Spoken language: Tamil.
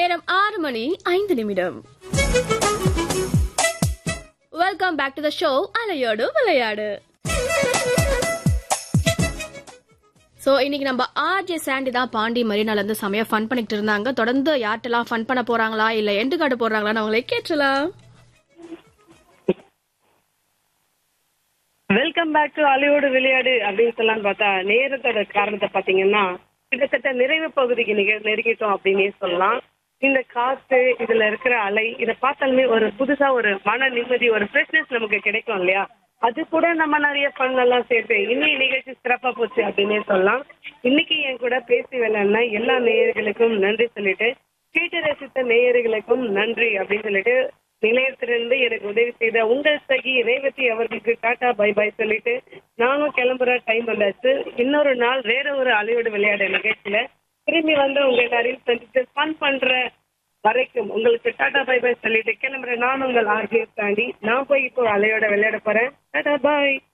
நேரம் ஆறு மணி ஐந்து நிமிடம் welcome back to the show அலையோடு விளையாடு ஸோ இன்னைக்கு நம்ம ஆர்ஜே சாண்டி தான் பாண்டி மரினால இருந்து செமையா ஃபன் பண்ணிட்டு இருந்தாங்க தொடர்ந்து யார்ட்டெல்லாம் ஃபன் பண்ண போறாங்களா இல்ல எண்டு கார்டு போடுறாங்களான்னு அவங்களே கேட்டுலாம் வெல்கம் பேக் டு அலையோடு விளையாடு அப்படின்னு சொல்லலாம் பார்த்தா நேரத்தோட காரணத்தை பாத்தீங்கன்னா கிட்டத்தட்ட நிறைவு பகுதிக்கு நிக- நெருங்கிட்டோம் அப்படின்னே சொல்லலாம் இந்த காத்து இதுல இருக்கிற அலை இதை பார்த்தாலுமே ஒரு புதுசா ஒரு மன நிம்மதி ஒரு ஃப்ரெஷ்னஸ் நமக்கு கிடைக்கும் இல்லையா அது கூட நம்ம நிறைய ஃபன் எல்லாம் சேர்த்து இன்னைக்கு நிகழ்ச்சி சிறப்பா போச்சு அப்படின்னே சொல்லலாம் இன்னைக்கு என் கூட பேசி விளையாடின எல்லா நேயர்களுக்கும் நன்றி சொல்லிட்டு கேட்டு ரசித்த நேயர்களுக்கும் நன்றி அப்படின்னு சொல்லிட்டு நிலையத்திலிருந்து எனக்கு உதவி செய்த உங்கள் சகி ரேவதி அவர்களுக்கு டாடா பை பை சொல்லிட்டு நானும் கிளம்புற டைம் வந்தாச்சு இன்னொரு நாள் வேற ஒரு அலையோடு விளையாட நிகழ்ச்சியில திரும்பி வந்து உங்க எல்லாரையும் சந்திச்சு ஃபன் பண்ற வரைக்கும் உங்களுக்கு டாடா பை பை சொல்லிட்டு கிளம்புற நான் உங்கள் ஆர்ஜிஎஸ் தாண்டி நான் போய் இப்போ அலையோட விளையாட போறேன் டாடா பாய்